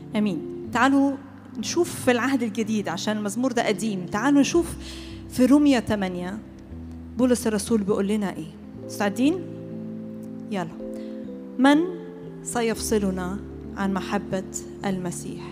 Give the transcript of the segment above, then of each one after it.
امين تعالوا نشوف في العهد الجديد عشان المزمور ده قديم تعالوا نشوف في رومية 8 بولس الرسول بيقول لنا ايه مستعدين يلا من سيفصلنا عن محبة المسيح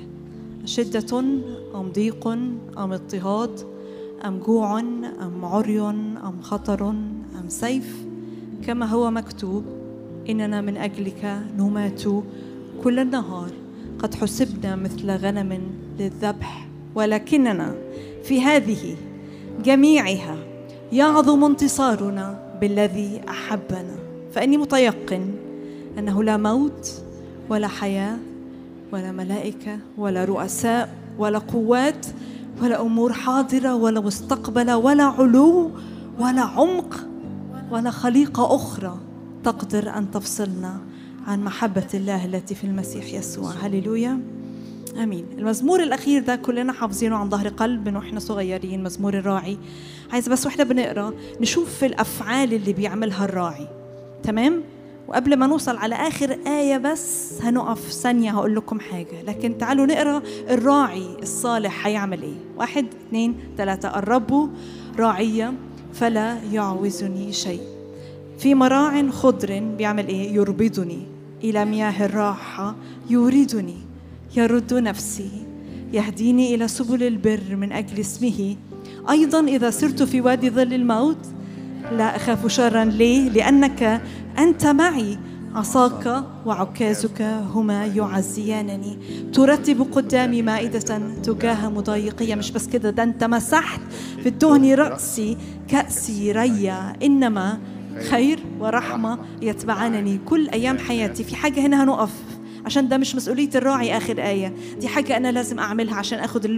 شدة أم ضيق أم اضطهاد أم جوع أم عري أم خطر أم سيف كما هو مكتوب إننا من أجلك نمات كل النهار قد حسبنا مثل غنم للذبح ولكننا في هذه جميعها يعظم انتصارنا بالذي احبنا فاني متيقن انه لا موت ولا حياه ولا ملائكه ولا رؤساء ولا قوات ولا امور حاضره ولا مستقبله ولا علو ولا عمق ولا خليقه اخرى تقدر ان تفصلنا عن محبه الله التي في المسيح يسوع هللويا امين المزمور الاخير ده كلنا حافظينه عن ظهر قلب من واحنا صغيرين مزمور الراعي عايز بس واحنا بنقرا نشوف في الافعال اللي بيعملها الراعي تمام وقبل ما نوصل على اخر ايه بس هنقف ثانيه هقول لكم حاجه لكن تعالوا نقرا الراعي الصالح هيعمل ايه واحد اثنين ثلاثه الرب راعيه فلا يعوزني شيء في مراع خضر بيعمل ايه يربضني الى مياه الراحه يوردني يرد نفسي يهديني الى سبل البر من اجل اسمه ايضا اذا سرت في وادي ظل الموت لا اخاف شرا ليه لانك انت معي عصاك وعكازك هما يعزيانني ترتب قدامي مائدة تجاه مضايقية مش بس كده ده انت مسحت في الدهن رأسي كأسي ريا إنما خير ورحمة يتبعانني كل أيام حياتي في حاجة هنا هنقف عشان ده مش مسؤولية الراعي آخر آية دي حاجة أنا لازم أعملها عشان أخد اللقمة